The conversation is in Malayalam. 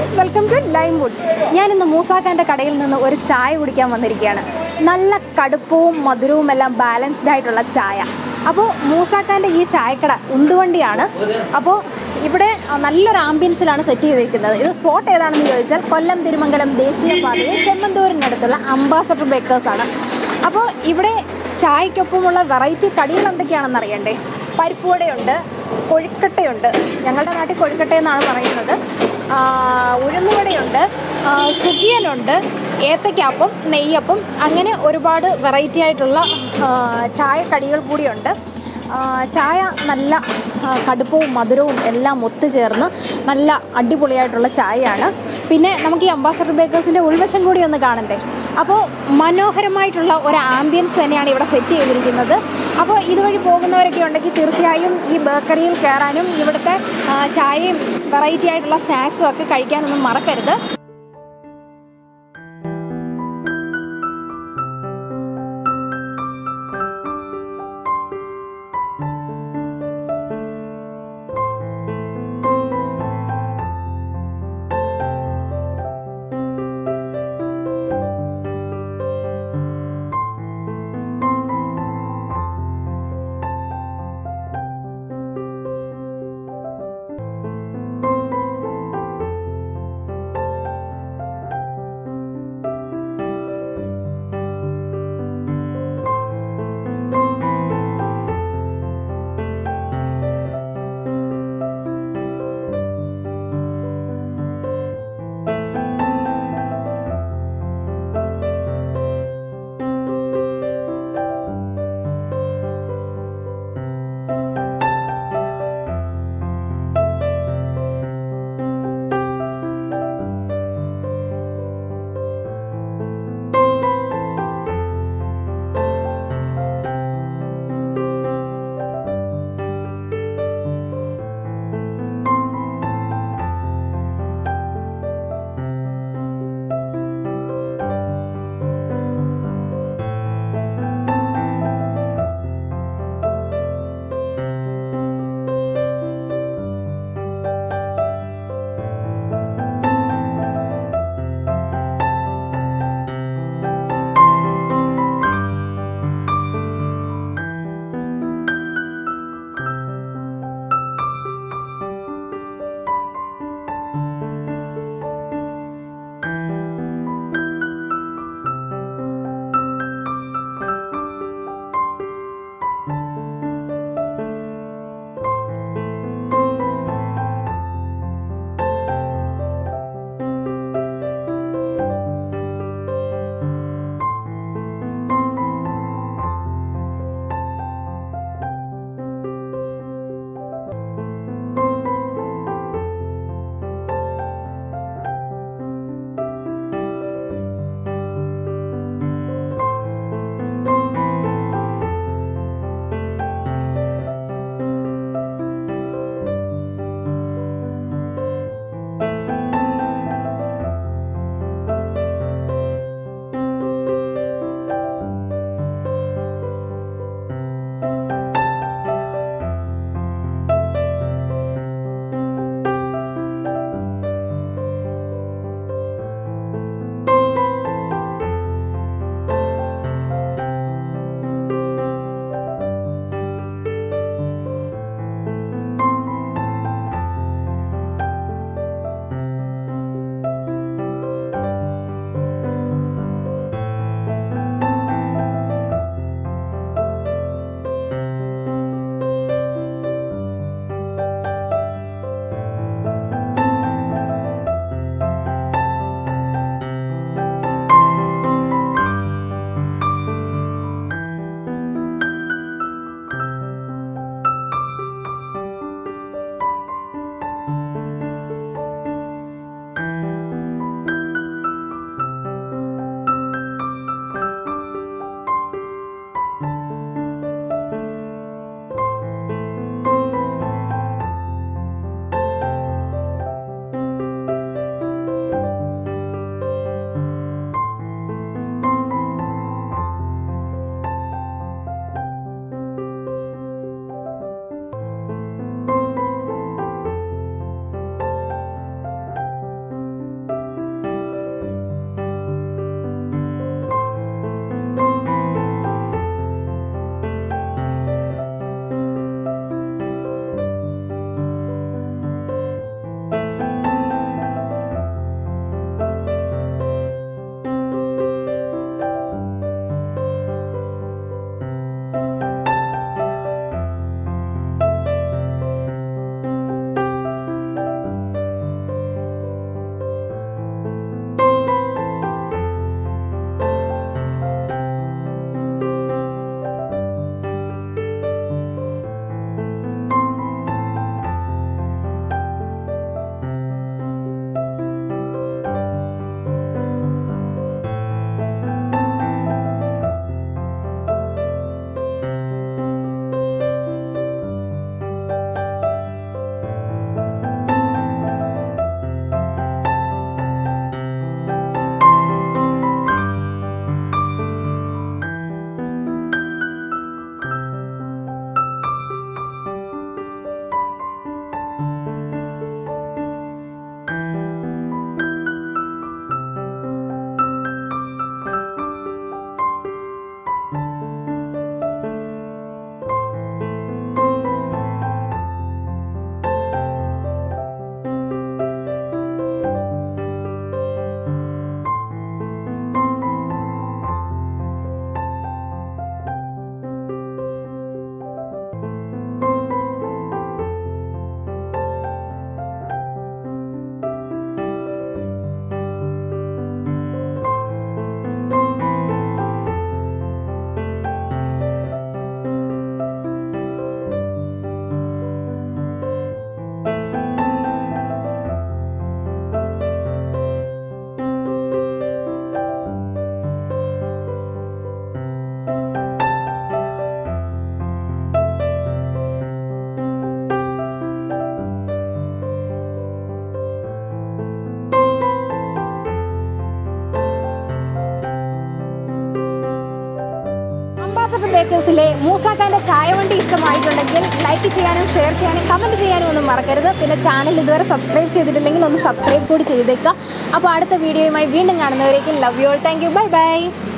guys welcome to Lime Wood ഞാനിന്ന് മൂസാക്കാൻ്റെ കടയിൽ നിന്ന് ഒരു ചായ കുടിക്കാൻ വന്നിരിക്കുകയാണ് നല്ല കടുപ്പവും മധുരവും എല്ലാം ബാലൻസ്ഡ് ആയിട്ടുള്ള ചായ അപ്പോൾ മൂസാക്കാൻ്റെ ഈ ചായക്കട ഉന്തുവണ്ടിയാണ് അപ്പോൾ ഇവിടെ നല്ലൊരു ആംബിയൻസിലാണ് സെറ്റ് ചെയ്തിരിക്കുന്നത് ഇത് സ്പോട്ട് ഏതാണെന്ന് ചോദിച്ചാൽ കൊല്ലം തിരുമംഗലം ദേശീയപാതയിൽ ചെമ്മന്തൂരിനടുത്തുള്ള അംബാസഡർ ബേക്കേഴ്സാണ് അപ്പോൾ ഇവിടെ ചായക്കൊപ്പമുള്ള വെറൈറ്റി കടികൾ എന്തൊക്കെയാണെന്ന് അറിയണ്ടേ പരിപ്പുവടയുണ്ട് കൊഴുക്കട്ടയുണ്ട് ഞങ്ങളുടെ നാട്ടിൽ കൊഴുക്കട്ട എന്നാണ് പറയുന്നത് ആ, ഉഴുന്നുവടയുണ്ട് ആ, സുഖിയനുണ്ട് ഏത്തയ്ക്കാപ്പം നെയ്യപ്പം അങ്ങനെ ഒരുപാട് വെറൈറ്റി ആയിട്ടുള്ള ആ, ചായക്കടികൾ കൂടിയുണ്ട് ആ, ചായ നല്ല ആ, കടുപ്പവും മധുരവും എല്ലാം ഒത്തുചേർന്ന് നല്ല അടിപൊളിയായിട്ടുള്ള ചായയാണ് പിന്നെ നമുക്ക് ഈ അംബാസഡർ ബേക്കേഴ്സിൻ്റെ ഉൾവശം കൂടി ഒന്ന് കാണണ്ടേ അപ്പോൾ മനോഹരമായിട്ടുള്ള ഒരു ആംബിയൻസ് തന്നെയാണ് ഇവിടെ സെറ്റ് ചെയ്തിരിക്കുന്നത് അപ്പോൾ ഇതുവഴി പോകുന്നവരൊക്കെ ഉണ്ടെങ്കിൽ തീർച്ചയായും ഈ ബേക്കറിയിൽ കയറാനും ഇവിടുത്തെ ആ, ചായയും വെറൈറ്റി ആയിട്ടുള്ള സ്നാക്സും ഒക്കെ കഴിക്കാനൊന്നും മറക്കരുത് ബേക്കേഴ്സിലെ മൂസാക്കാൻ്റെ ചായ വണ്ടി ഇഷ്ടമായിട്ടുണ്ടെങ്കിൽ ലൈക്ക് ചെയ്യാനും ഷെയർ ചെയ്യാനും കമൻറ്റ് ചെയ്യാനും ഒന്നും മറക്കരുത് പിന്നെ ചാനൽ ഇതുവരെ സബ്സ്ക്രൈബ് ചെയ്തിട്ടില്ലെങ്കിൽ ഒന്ന് സബ്സ്ക്രൈബ് കൂടി ചെയ്തേക്കുക അപ്പോൾ അടുത്ത വീഡിയോയുമായി വീണ്ടും കാണുന്നവരേക്കും love you all thank you bye by